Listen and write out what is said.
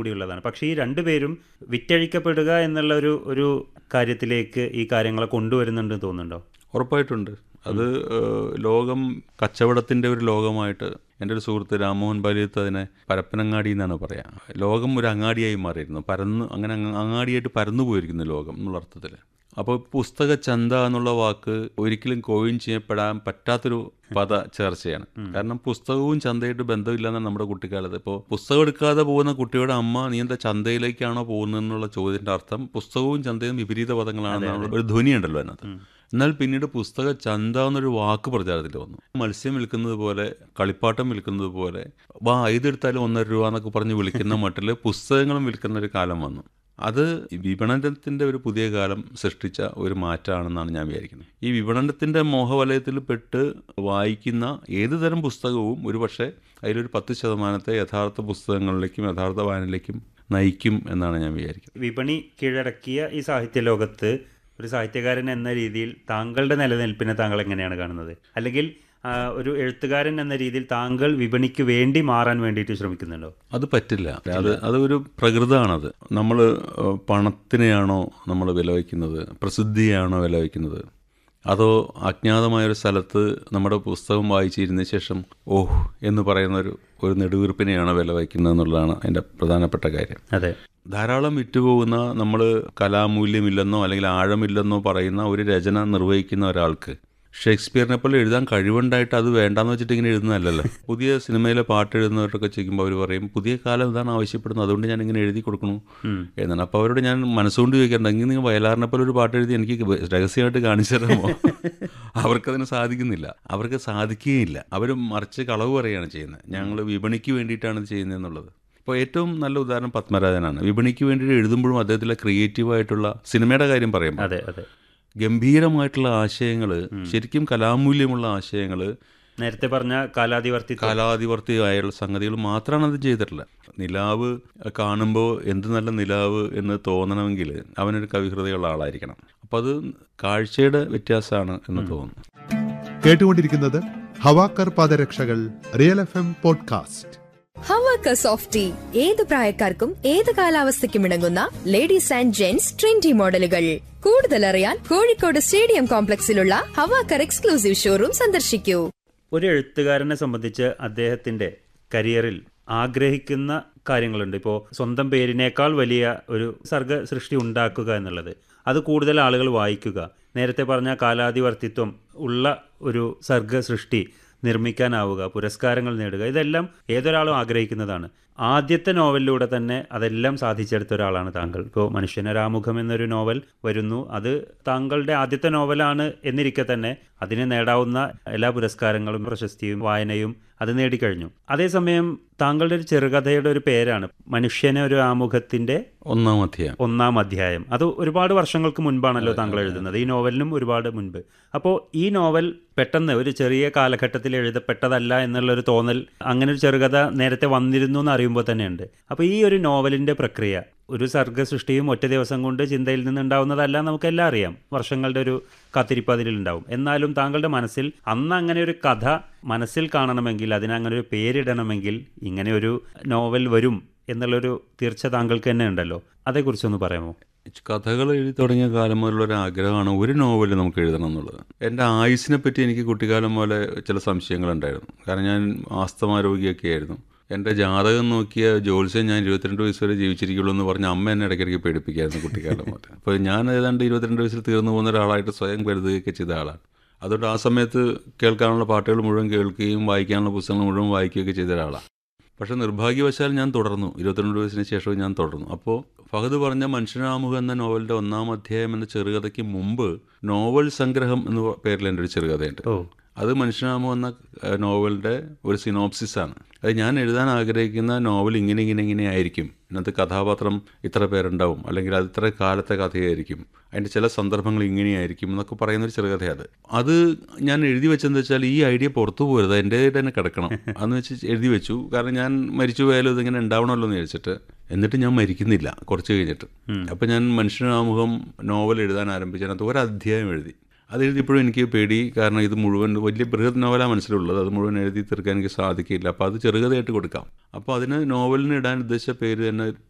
കൂടിയുള്ളതാണ് പക്ഷേ ഈ രണ്ടുപേരും വിറ്റഴിക്കപ്പെടുക എന്നുള്ള ഒരു ഒരു കാര്യത്തിലേക്ക് ഈ കാര്യങ്ങളെ കൊണ്ടുവരുന്നുണ്ടെന്ന് തോന്നുന്നുണ്ടോ ഉറപ്പായിട്ടുണ്ട് അത് ഏഹ്, ലോകം കച്ചവടത്തിൻ്റെ ഒരു ലോകമായിട്ട് എൻ്റെ ഒരു സുഹൃത്ത് രാമോഹൻ ബാലിയത്ത് അതിനെ പരപ്പനങ്ങാടി എന്നാണ് പറയാ ലോകം ഒരു അങ്ങാടിയായി മാറിയിരുന്നു പരന്ന് അങ്ങനെ അങ്ങ് അങ്ങാടിയായിട്ട് പരന്നു പോയിരിക്കുന്നു ലോകം എന്നുള്ള അർത്ഥത്തിൽ അപ്പോൾ പുസ്തക ചന്ത എന്നുള്ള വാക്ക് ഒരിക്കലും കോയിൻ ചെയ്യപ്പെടാൻ പറ്റാത്തൊരു പദ ചേർച്ചയാണ് കാരണം പുസ്തകവും ചന്തയായിട്ട് ബന്ധമില്ലെന്നാണ് നമ്മുടെ കുട്ടിക്കാലത്ത് ഇപ്പോൾ പുസ്തകം എടുക്കാതെ പോകുന്ന കുട്ടിയുടെ അമ്മ നീ എന്താ ചന്തയിലേക്കാണോ പോകുന്നതെന്നുള്ള ചോദ്യത്തിന്റെ അർത്ഥം പുസ്തകവും ചന്തയും വിപരീത പദങ്ങളാണെന്നുള്ള ഒരു ധ്വനിയുണ്ടല്ലോ അതിനകത്ത് എന്നാൽ പിന്നീട് പുസ്തക ചന്ത എന്നൊരു വാക്ക് പ്രചാരത്തിൽ വന്നു മത്സ്യം വിൽക്കുന്നത് പോലെ കളിപ്പാട്ടം വിൽക്കുന്നത് പോലെ വാ ഇതെടുത്താലും ഒന്നര രൂപ എന്നൊക്കെ പറഞ്ഞ് വിളിക്കുന്ന മട്ടിൽ പുസ്തകങ്ങളും വിൽക്കുന്ന ഒരു കാലം വന്നു അത് വിപണനത്തിൻ്റെ ഒരു പുതിയ കാലം സൃഷ്ടിച്ച ഒരു മാറ്റമാണെന്നാണ് ഞാൻ വിചാരിക്കുന്നത് ഈ വിപണനത്തിൻ്റെ മോഹവലയത്തിൽ പെട്ട് വായിക്കുന്ന ഏത് തരം പുസ്തകവും ഒരു പക്ഷേ അതിലൊരു പത്ത് ശതമാനത്തെ യഥാർത്ഥ പുസ്തകങ്ങളിലേക്കും യഥാർത്ഥ വായനയിലേക്കും നയിക്കും എന്നാണ് ഞാൻ വിചാരിക്കുന്നത് വിപണി കീഴടക്കിയ ഈ സാഹിത്യ ലോകത്ത് ഒരു സാഹിത്യകാരൻ എന്ന രീതിയിൽ താങ്കളുടെ നിലനിൽപ്പിനെ താങ്കൾ എങ്ങനെയാണ് കാണുന്നത് അല്ലെങ്കിൽ ആ, ഒരു എഴുത്തുകാരൻ എന്ന രീതിയിൽ താങ്കൾ വിപണിക്ക് വേണ്ടി മാറാൻ വേണ്ടിയിട്ട് ശ്രമിക്കുന്നുണ്ടോ അത് പറ്റില്ല അത് അത് ഒരു പ്രകൃതമാണത് നമ്മൾ പണത്തിനെയാണോ നമ്മൾ വില വയ്ക്കുന്നത് പ്രസിദ്ധിയാണോ വില വയ്ക്കുന്നത് അതോ അജ്ഞാതമായൊരു സ്ഥലത്ത് നമ്മുടെ പുസ്തകം വായിച്ചിരുന്ന ശേഷം ഓഹ് എന്ന് പറയുന്ന ഒരു ഒരു നെടുവീർപ്പിനെയാണോ വില വയ്ക്കുന്നത് എന്നുള്ളതാണ് അതിൻ്റെ പ്രധാനപ്പെട്ട കാര്യം അതെ ധാരാളം വിറ്റുപോകുന്ന നമ്മൾ കലാമൂല്യമില്ലെന്നോ അല്ലെങ്കിൽ ആഴമില്ലെന്നോ പറയുന്ന ഒരു രചന നിർവഹിക്കുന്ന ഒരാൾക്ക് ഷേക്സ്പിയറിനെ പോലെ എഴുതാൻ കഴിവുണ്ടായിട്ട് അത് വേണ്ടാന്ന് വെച്ചിട്ട് ഇങ്ങനെ എഴുതുന്നതല്ലല്ലോ പുതിയ സിനിമയിലെ പാട്ട് എഴുതുന്നവരൊക്കെ ചോദിക്കുമ്പോൾ അവർ പറയും പുതിയ കാലം ഇതാണ് ആവശ്യപ്പെടുന്നത് അതുകൊണ്ട് ഞാൻ ഇങ്ങനെ എഴുതി കൊടുക്കണു എന്നാണ് അപ്പോൾ അവരോട് ഞാൻ മനസ്സുകൊണ്ട് ചോദിക്കാറുണ്ട് എങ്കിൽ നിങ്ങൾ വയലാറിനെ പോലെ ഒരു പാട്ട് എഴുതി എനിക്ക് രഹസ്യമായിട്ട് കാണിച്ചു തരാമോ അവർക്കതിന് സാധിക്കുന്നില്ല അവർക്ക് സാധിക്കുകയില്ല അവർ മറിച്ച് കളവ് പറയുകയാണ് ചെയ്യുന്നത് ഞങ്ങൾ വിപണിക്ക് വേണ്ടിയിട്ടാണ് ഇത് ചെയ്യുന്നത് എന്നുള്ളത് ഇപ്പോൾ ഏറ്റവും നല്ല ഉദാഹരണം പത്മരാജനാണ് വിപണിക്ക് വേണ്ടിയിട്ട് എഴുതുമ്പോഴും അദ്ദേഹത്തിലെ ക്രിയേറ്റീവായിട്ടുള്ള സിനിമയുടെ കാര്യം പറയുമ്പോൾ അതെ അതെ ഗംഭീരമായിട്ടുള്ള ആശയങ്ങൾ ശരിക്കും കലാമൂല്യമുള്ള ആശയങ്ങൾ നേരത്തെ പറഞ്ഞ കാലാതിവർത്തി കാലാധിവർത്തിയായുള്ള സംഗതികൾ മാത്രമാണ് അത് ചെയ്തിട്ടുള്ളത് നിലാവ് കാണുമ്പോൾ എന്ത് നല്ല നിലാവ് എന്ന് തോന്നണമെങ്കിൽ അവനൊരു കവിഹൃദയുള്ള ആളായിരിക്കണം അപ്പോൾ അത് കാഴ്ചയുടെ വ്യത്യാസമാണ് എന്ന് തോന്നുന്നു കേട്ടുകൊണ്ടിരിക്കുന്നത് ഹവാക്കർ പാദരക്ഷകൾ റിയൽ എഫ് എം പോഡ്കാസ്റ്റ് ഹവാക്ക സോഫ്റ്റി ഏത് പ്രായക്കാർക്കും ഏത് കാലാവസ്ഥയ്ക്കും ഇണങ്ങുന്ന ലേഡീസ് ആൻഡ് ജെന്റ്സ് ട്രെൻഡി മോഡലുകൾ കൂടുതൽ അറിയാൻ കോഴിക്കോട് സ്റ്റേഡിയം കോംപ്ലക്സിലുള്ള ഹവാക്കർ എക്സ്ക്ലൂസീവ് ഷോറൂം സന്ദർശിക്കൂ ഒരു എഴുത്തുകാരനെ സംബന്ധിച്ച് അദ്ദേഹത്തിൻ്റെ കരിയറിൽ ആഗ്രഹിക്കുന്ന കാര്യങ്ങളുണ്ട് ഇപ്പോൾ സ്വന്തം പേരിനേക്കാൾ വലിയ ഒരു സർഗ സൃഷ്ടി ഉണ്ടാക്കുക എന്നുള്ളത് അത് കൂടുതൽ ആളുകൾ വായിക്കുക നേരത്തെ പറഞ്ഞ കാലാതിവർത്തിത്വം ഉള്ള ഒരു സർഗ സൃഷ്ടി നിർമ്മിക്കാനാവുക പുരസ്കാരങ്ങൾ നേടുക ഇതെല്ലാം ഏതൊരാളും ആഗ്രഹിക്കുന്നതാണ് ആദ്യത്തെ നോവലിലൂടെ തന്നെ അതെല്ലാം സാധിച്ചെടുത്ത ഒരാളാണ് താങ്കൾ ഇപ്പോൾ മനുഷ്യനരാമുഖം എന്നൊരു നോവൽ വരുന്നു അത് താങ്കളുടെ ആദ്യത്തെ നോവലാണ് എന്നിരിക്കെ തന്നെ അതിന് നേടാവുന്ന എല്ലാ പുരസ്കാരങ്ങളും പ്രശസ്തിയും വായനയും അത് നേടിക്കഴിഞ്ഞു അതേസമയം താങ്കളുടെ ഒരു ചെറുകഥയുടെ ഒരു പേരാണ് മനുഷ്യനെ ഒരു ആമുഖത്തിന്റെ ഒന്നാം അധ്യായം ഒന്നാം അധ്യായം അത് ഒരുപാട് വർഷങ്ങൾക്ക് മുൻപാണല്ലോ താങ്കൾ എഴുതുന്നത് ഈ നോവലിനും ഒരുപാട് മുൻപ് അപ്പോൾ ഈ നോവൽ പെട്ടെന്ന് ഒരു ചെറിയ കാലഘട്ടത്തിൽ എഴുതപ്പെട്ടതല്ല എന്നുള്ളൊരു തോന്നൽ അങ്ങനെ ഒരു ചെറുകഥ നേരത്തെ വന്നിരുന്നു എന്ന് അറിയുമ്പോൾ തന്നെയുണ്ട് അപ്പോൾ ഈ ഒരു നോവലിൻ്റെ പ്രക്രിയ ഒരു സർഗ സൃഷ്ടിയും ഒറ്റ ദിവസം കൊണ്ട് ചിന്തയിൽ നിന്നുണ്ടാവുന്നതല്ല നമുക്കെല്ലാം അറിയാം വർഷങ്ങളുടെ ഒരു കാത്തിരിപ്പ് അതിലുണ്ടാവും എന്നാലും താങ്കളുടെ മനസ്സിൽ അന്ന് അങ്ങനെ ഒരു കഥ മനസ്സിൽ കാണണമെങ്കിൽ അതിന് അങ്ങനെ ഒരു പേരിടണമെങ്കിൽ ഇങ്ങനെ ഒരു നോവൽ വരും എന്നുള്ളൊരു തീർച്ച താങ്കൾക്ക് തന്നെ ഉണ്ടല്ലോ അതേക്കുറിച്ചൊന്ന് പറയാമോ കഥകൾ എഴുതി തുടങ്ങിയ കാലം മുതലുള്ള ഒരു ആഗ്രഹമാണ് ഒരു നോവൽ നമുക്ക് എഴുതണം എന്നുള്ളത് എൻ്റെ ആയുസിനെ പറ്റി എനിക്ക് കുട്ടിക്കാലം പോലെ ചില സംശയങ്ങളുണ്ടായിരുന്നു കാരണം ഞാൻ ആസ്തമ രോഗിയൊക്കെ ആയിരുന്നു എൻ്റെ ജാതകം നോക്കിയ ജോത്സ്യം ഞാൻ ഇരുപത്തിരണ്ട് വയസ്സ് വരെ ജീവിച്ചിരിക്കുള്ളൂ എന്ന് പറഞ്ഞ് അമ്മ എന്നെ ഇടയ്ക്കിടയ്ക്ക് പേടിപ്പിക്കായിരുന്നു കുട്ടിക്കാലം മുതൽ അപ്പോൾ ഞാൻ ഏതാണ്ട് ഇരുപത്തിരണ്ട് വയസ്സിൽ തീർന്നു പോകുന്ന ഒരാളായിട്ട് സ്വയം കരുതുകയൊക്കെ ചെയ്ത ആളാണ് അതുകൊണ്ട് ആ സമയത്ത് കേൾക്കാനുള്ള പാട്ടുകൾ മുഴുവൻ കേൾക്കുകയും വായിക്കാനുള്ള പുസ്തകങ്ങൾ മുഴുവൻ വായിക്കുകയൊക്കെ ചെയ്ത ഒരാളാണ് പക്ഷേ നിർഭാഗ്യവശാൽ ഞാൻ തുടർന്നു ഇരുപത്തിരണ്ട് വയസ്സിന് ശേഷവും ഞാൻ തുടർന്നു അപ്പോൾ ഫഹദ് പറഞ്ഞ മനുഷ്യനാമുഖം എന്ന നോവലിൻ്റെ ഒന്നാം അധ്യായം എന്ന ചെറുകഥയ്ക്ക് മുമ്പ് നോവൽ സംഗ്രഹം എന്ന പേരിൽ എൻ്റെ ഒരു ചെറുകഥയുണ്ട് ഓ അത് മനുഷ്യനാമോ എന്ന ഏഹ്, നോവലിൻ്റെ ഒരു സിനോപ്സിസ് ആണ് അത് ഞാൻ എഴുതാൻ ആഗ്രഹിക്കുന്ന നോവൽ ഇങ്ങനെ ഇങ്ങനെ ഇങ്ങനെ ആയിരിക്കും ഇതിനകത്ത് കഥാപാത്രം ഇത്ര പേരുണ്ടാവും അല്ലെങ്കിൽ അത് ഇത്ര കാലത്തെ കഥയായിരിക്കും അതിൻ്റെ ചില സന്ദർഭങ്ങൾ ഇങ്ങനെയായിരിക്കും എന്നൊക്കെ പറയുന്ന ഒരു ചെറുകഥയാണ് അത് ഞാൻ എഴുതി വെച്ചെന്ന് വെച്ചാൽ ഈ ഐഡിയ പുറത്തു പോരുത് എൻ്റെ തന്നെ കിടക്കണം അന്ന് വെച്ച് എഴുതി വെച്ചു കാരണം ഞാൻ മരിച്ചു പോയാലും ഇതിങ്ങനെ ഉണ്ടാവണമല്ലോ എന്ന് വിചാരിച്ചിട്ട് എന്നിട്ട് ഞാൻ മരിക്കുന്നില്ല കുറച്ച് കഴിഞ്ഞിട്ട് അപ്പം ഞാൻ മനുഷ്യനാമുഖം നോവൽ എഴുതാൻ ആരംഭിച്ചതിനകത്ത് ഒരു അധ്യായം എഴുതി അത് എഴുതിയപ്പോഴും എനിക്ക് പേടി കാരണം ഇത് മുഴുവൻ വലിയ ബൃഹത് നോവലാണ് മനസ്സിലുള്ളത് അത് മുഴുവൻ എഴുതി തീർക്കാൻ എനിക്ക് സാധിക്കില്ല അപ്പോൾ അത് ചെറുകഥയായിട്ട് കൊടുക്കാം അപ്പോൾ അതിന് നോവലിന് ഇടാൻ ഉദ്ദേശിച്ച പേര് തന്നെ